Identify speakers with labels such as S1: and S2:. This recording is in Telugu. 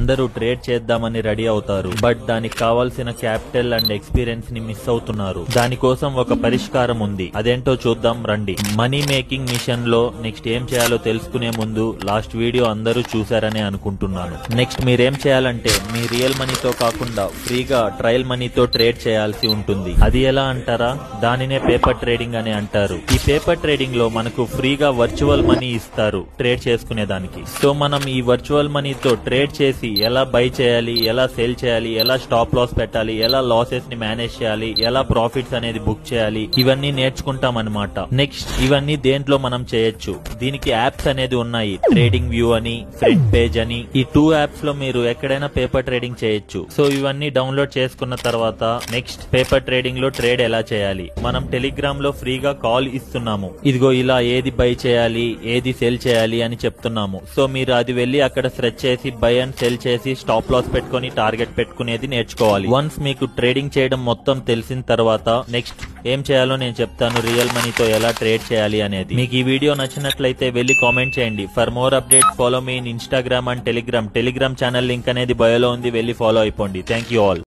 S1: అందరూ ట్రేడ్ చేద్దామని రెడీ అవుతారు బట్ దానికి కావాల్సిన క్యాపిటల్ అండ్ ఎక్స్పీరియన్స్ ని మిస్ అవుతున్నారు దానికోసం ఒక పరిష్కారం ఉంది అదేంటో చూద్దాం రండి మనీ మేకింగ్ మిషన్ లో నెక్స్ట్ ఏం చేయాలో తెలుసుకునే ముందు లాస్ట్ వీడియో అందరూ చూసారని అనుకుంటున్నాను నెక్స్ట్ మీరేం చేయాలంటే మీ రియల్ మనీతో కాకుండా ఫ్రీగా ట్రయల్ మనీతో ట్రేడ్ చేయాల్సి ఉంటుంది అది ఎలా అంటారా దానినే పేపర్ ట్రేడింగ్ అని అంటారు ఈ పేపర్ ట్రేడింగ్ లో మనకు ఫ్రీగా వర్చువల్ మనీ ఇస్తారు ట్రేడ్ చేసుకునే దానికి సో మనం ఈ వర్చువల్ మనీతో ట్రేడ్ చేసి ఎలా బై చేయాలి ఎలా సేల్ చేయాలి ఎలా స్టాప్ లాస్ పెట్టాలి ఎలా లాసెస్ ని మేనేజ్ చేయాలి ఎలా ప్రాఫిట్స్ అనేది బుక్ చేయాలి ఇవన్నీ నేర్చుకుంటాం అనమాట నెక్స్ట్ ఇవన్నీ దేంట్లో మనం చేయొచ్చు దీనికి యాప్స్ అనేది ఉన్నాయి ట్రేడింగ్ వ్యూ అని ఫ్రంట్ పేజ్ అని ఈ టూ యాప్స్ లో మీరు ఎక్కడైనా పేపర్ ట్రేడింగ్ చేయొచ్చు సో ఇవన్నీ డౌన్లోడ్ చేసుకున్న తర్వాత నెక్స్ట్ పేపర్ ట్రేడింగ్ లో ట్రేడ్ ఎలా చేయాలి మనం టెలిగ్రామ్ లో ఫ్రీగా కాల్ ఇస్తున్నాము ఇదిగో ఇలా ఏది బై చేయాలి ఏది సెల్ చేయాలి అని చెప్తున్నాము సో మీరు అది వెళ్ళి అక్కడ సెర్చ్ చేసి బై అండ్ సెల్ చేసి స్టాప్ లాస్ పెట్టుకొని టార్గెట్ పెట్టుకునేది నేర్చుకోవాలి వన్స్ మీకు ట్రేడింగ్ చేయడం మొత్తం తెలిసిన తర్వాత నెక్స్ట్ ఏం చేయాలో నేను చెప్తాను రియల్ మనీతో ఎలా ట్రేడ్ చేయాలి అనేది మీకు ఈ వీడియో నచ్చినట్లయితే వెళ్ళి కామెంట్ చేయండి for more updates follow me in Instagram and Telegram Telegram channel link అనేది బయోలో ఉంది వెళ్ళి ఫాలో అయిపోండి థ్యాంక్ యూ ఆల్